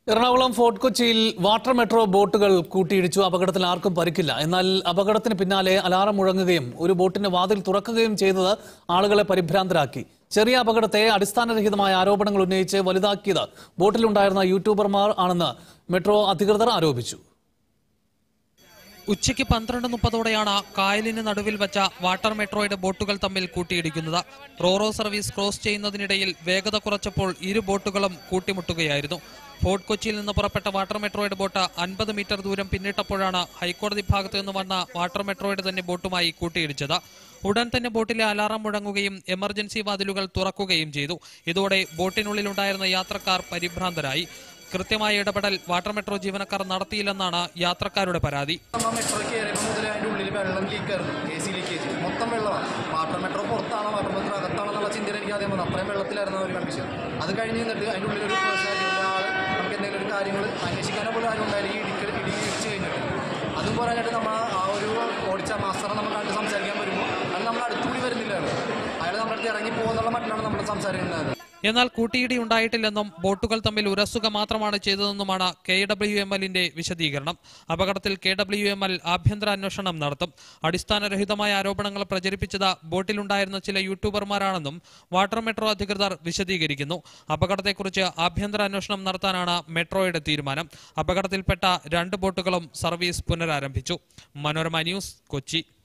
Ernakulam fort കൊച്ചിയിൽ water metro ബോട്ടുകൾ കൂട്ടിയിടിച്ചു അപകടത്തിൽ ആർക്കും പരിക്കില്ല എന്നാൽ അപകടത്തിന് പിന്നാലെ അലാറം മുഴങ്ങുകയും ഒരു ബോട്ടിന്റെ വാതിൽ തുറക്കുകയും ചെയ്തത് ആളുകളെ പരിഭ്രാന്തരാക്കി ചെറിയ അപകടത്തെ അടിസ്ഥാനരഹിതമായ ആരോപണങ്ങൾ ഉന്നയിച്ച് വലുതാക്കിയത് ബോട്ടിലുണ്ടായിരുന്ന യൂട്യൂബർമാർ ആണെന്ന് മെട്രോ അധികൃതർ ആരോപിച്ചു ഉച്ചയ്ക്ക് പന്ത്രണ്ട് മുപ്പതോടെയാണ് കായലിന് നടുവിൽ വച്ച വാട്ടർ മെട്രോയുടെ ബോട്ടുകൾ തമ്മിൽ കൂട്ടിയിടിക്കുന്നത് റോറോ സർവീസ് ക്രോസ് ചെയ്യുന്നതിനിടയിൽ വേഗത കുറച്ചപ്പോൾ ഇരു ബോട്ടുകളും കൂട്ടിമുട്ടുകയായിരുന്നു ഫോർട്ട് കൊച്ചിയിൽ നിന്ന് പുറപ്പെട്ട വാട്ടർ മെട്രോയുടെ ബോട്ട് അൻപത് മീറ്റർ ദൂരം പിന്നിട്ടപ്പോഴാണ് ഹൈക്കോടതി ഭാഗത്തു നിന്ന് വന്ന വാട്ടർ മെട്രോയുടെ തന്നെ ബോട്ടുമായി കൂട്ടിയിടിച്ചത് ഉടൻ തന്നെ ബോട്ടിലെ അലാറം മുഴങ്ങുകയും എമർജൻസി വാതിലുകൾ തുറക്കുകയും ചെയ്തു ഇതോടെ ബോട്ടിനുള്ളിലുണ്ടായിരുന്ന യാത്രക്കാർ പരിഭ്രാന്തരായി കൃത്യമായ ഇടപെടൽ വാട്ടർ മെട്രോ ജീവനക്കാർ നടത്തിയില്ലെന്നാണ് യാത്രക്കാരുടെ പരാതി നമ്മൾ മെട്രോ കയറിയപ്പോൾ മുതൽ അതിൻ്റെ ഉള്ളിൽ വെള്ളം ലീക്കായിരുന്നു എ സി ലീക്കേജ് മൊത്തം വെള്ളമാണ് വാട്ടർ മെട്രോ പുറത്താണോ വാട്ടർ മെട്രോ അകത്താണെന്നുള്ള ചിന്തയിൽ എനിക്ക് ആദ്യം വന്നു അത്രയും വെള്ളത്തിലായിരുന്നു ഒരു കണ്ടീഷൻ അത് കഴിഞ്ഞ് നിന്നിട്ട് അതിൻ്റെ ഉള്ളിൽ ഒരു പേഴ്സണാലിറ്റി ഉള്ള ആൾ നമുക്ക് എന്തെങ്കിലും ഒരു കാര്യങ്ങൾ അന്വേഷിക്കാനോ പോലും ആരും ഉണ്ടായില്ല ഈ ഇടിക്കൽ ഇടി ഇടിച്ച് കഴിഞ്ഞിട്ട് അതും പോരാഞ്ഞിട്ട് നമ്മൾ ആ ഒരു ഓടിച്ച മാസ്റ്ററെ നമ്മൾ കണ്ട് സംസാരിക്കാൻ വരുമ്പോൾ അത് നമ്മൾ അടുത്തുകൂടി വരുന്നില്ലായിരുന്നു അയാൾ നമ്മുടെ അടുത്ത് ഇറങ്ങി പോകുന്നുള്ള മട്ടിലാണ് നമ്മൾ സംസാരിക്കുന്നത് എന്നാൽ കൂട്ടിയിടി ഉണ്ടായിട്ടില്ലെന്നും ബോട്ടുകൾ തമ്മിൽ ഉരസുക മാത്രമാണ് ചെയ്തതെന്നുമാണ് കെ ഡബ്ല്യു എം എല്ലിന്റെ വിശദീകരണം അപകടത്തിൽ കെ ഡബ്ല്യു എം എൽ ആഭ്യന്തര അന്വേഷണം നടത്തും അടിസ്ഥാനരഹിതമായ ആരോപണങ്ങൾ പ്രചരിപ്പിച്ചത് ബോട്ടിലുണ്ടായിരുന്ന ചില യൂട്യൂബർമാരാണെന്നും വാട്ടർ മെട്രോ അധികൃതർ വിശദീകരിക്കുന്നു അപകടത്തെക്കുറിച്ച് ആഭ്യന്തര അന്വേഷണം നടത്താനാണ് മെട്രോയുടെ തീരുമാനം അപകടത്തിൽപ്പെട്ട രണ്ട് ബോട്ടുകളും സർവീസ് പുനരാരംഭിച്ചു മനോരമ ന്യൂസ് കൊച്ചി